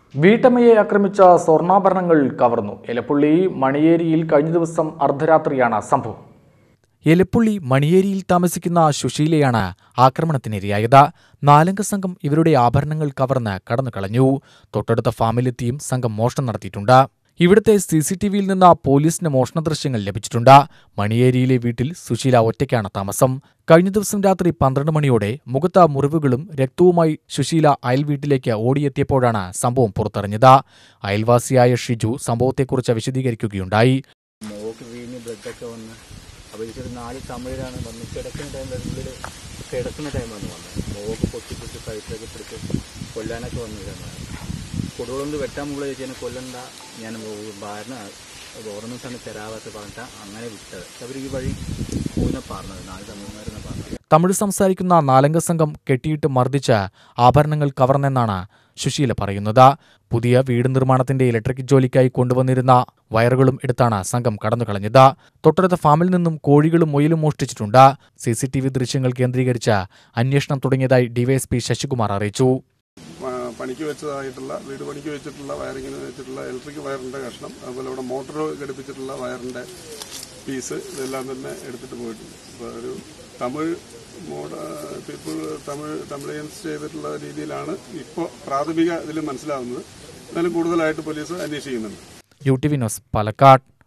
വീട്ടമ്മയെ ആക്രമിച്ച സ്വർണ്ണാഭരണങ്ങൾ കവർന്നു എലപ്പുള്ളി മണിയേരിയിൽ കഴിഞ്ഞ ദിവസം അർദ്ധരാത്രിയാണ് സംഭവം എലപ്പുള്ളി മണിയേരിയിൽ താമസിക്കുന്ന സുശീലയാണ് ആക്രമണത്തിനിരയായത് നാലംഗ സംഘം ഇവരുടെ ആഭരണങ്ങൾ കവർന്ന് കടന്നു കളഞ്ഞു തൊട്ടടുത്ത ഫാമിലെത്തിയും സംഘം മോഷണം നടത്തിയിട്ടുണ്ട് ഇവിടുത്തെ സി സി ടി വിയിൽ നിന്ന് പോലീസിന് മോഷണ ദൃശ്യങ്ങൾ ലഭിച്ചിട്ടുണ്ട് മണിയേരിയിലെ വീട്ടിൽ സുശീല ഒറ്റയ്ക്കാണ് താമസം കഴിഞ്ഞ ദിവസം രാത്രി പന്ത്രണ്ട് മണിയോടെ മുഖത്ത് മുറിവുകളും രക്തവുമായി സുശീല അയൽ വീട്ടിലേക്ക് ഓടിയെത്തിയപ്പോഴാണ് സംഭവം പുറത്തറിഞ്ഞത് അയൽവാസിയായ ഷിജു സംഭവത്തെക്കുറിച്ച് വിശദീകരിക്കുകയുണ്ടായി മോക്ക് വീഞ്ഞ് ബ്ലഡൊക്കെ വന്ന് അപ്പോൾ എനിക്കൊരു നാല് സമയമാണ് വന്ന് കിടക്കുന്ന ടൈമിൽ ഉള്ളിൽ കിടക്കുന്ന ടൈമാണ് വന്നത് മോക്ക് പൊട്ടി പൊട്ടി കഴുത്തൊക്കെ പിടിച്ച് കൊല്ലാനൊക്കെ വന്നിരുന്നു കൊടുകളൊന്ന് വെട്ടാൻ മുകളിൽ ചോദിച്ചു എന്നെ കൊല്ലണ്ട ഞാൻ ഭാരണ ഓർമ്മ സമയം തരാവാത്ത പറഞ്ഞിട്ട് അങ്ങനെ വിട്ടത് അവർ ഈ വഴി പോകുന്ന പറഞ്ഞത് നാല് തമിഴ്മാരെന്ന് പറഞ്ഞത് തമിഴ് സംസാരിക്കുന്ന നാലംഗ സംഘം കെട്ടിയിട്ട് മർദ്ദിച്ച് ആഭരണങ്ങൾ കവർന്നെന്നാണ് സുശീല പറയുന്നത് പുതിയ വീട് നിർമ്മാണത്തിന്റെ ഇലക്ട്രിക് ജോലിക്കായി കൊണ്ടുവന്നിരുന്ന വയറുകളും എടുത്താണ് സംഘം കടന്നുകളഞ്ഞത് തൊട്ടടുത്ത ഫാമിൽ നിന്നും കോഴികളും മുയലും മോഷ്ടിച്ചിട്ടുണ്ട് സി സി ടി വി ദൃശ്യങ്ങൾ കേന്ദ്രീകരിച്ച് അന്വേഷണം തുടങ്ങിയതായി ഡിവൈഎസ്പി ശശികുമാർ അറിയിച്ചു പ- പണിക്ക് വെച്ചതായിട്ടുള്ള വീട് പണിക്ക് വെച്ചിട്ടുള്ള വയറിങ്ങിന് വെച്ചിട്ടുള്ള ഇലക്ട്രിക് വയറിന്റെ കഷ്ണം അതുപോലെ ഇവിടെ മോട്ടോർ ഘടിപ്പിച്ചിട്ടുള്ള വയറിന്റെ പീസ് ഇതെല്ലാം തന്നെ എടുത്തിട്ട് പോയിട്ടുണ്ട് അപ്പോൾ ഒരു തമിഴ് മോഡ പീപ്പിൾ തമിഴ് തമിഴിയൻസ് ചെയ്തിട്ടുള്ള രീതിയിലാണ് ഇപ്പോൾ പ്രാഥമിക ഇതിൽ മനസ്സിലാവുന്നത് എന്നാലും കൂടുതലായിട്ട് പോലീസ് അന്വേഷിക്കുന്നുണ്ട് U T V news Palakkad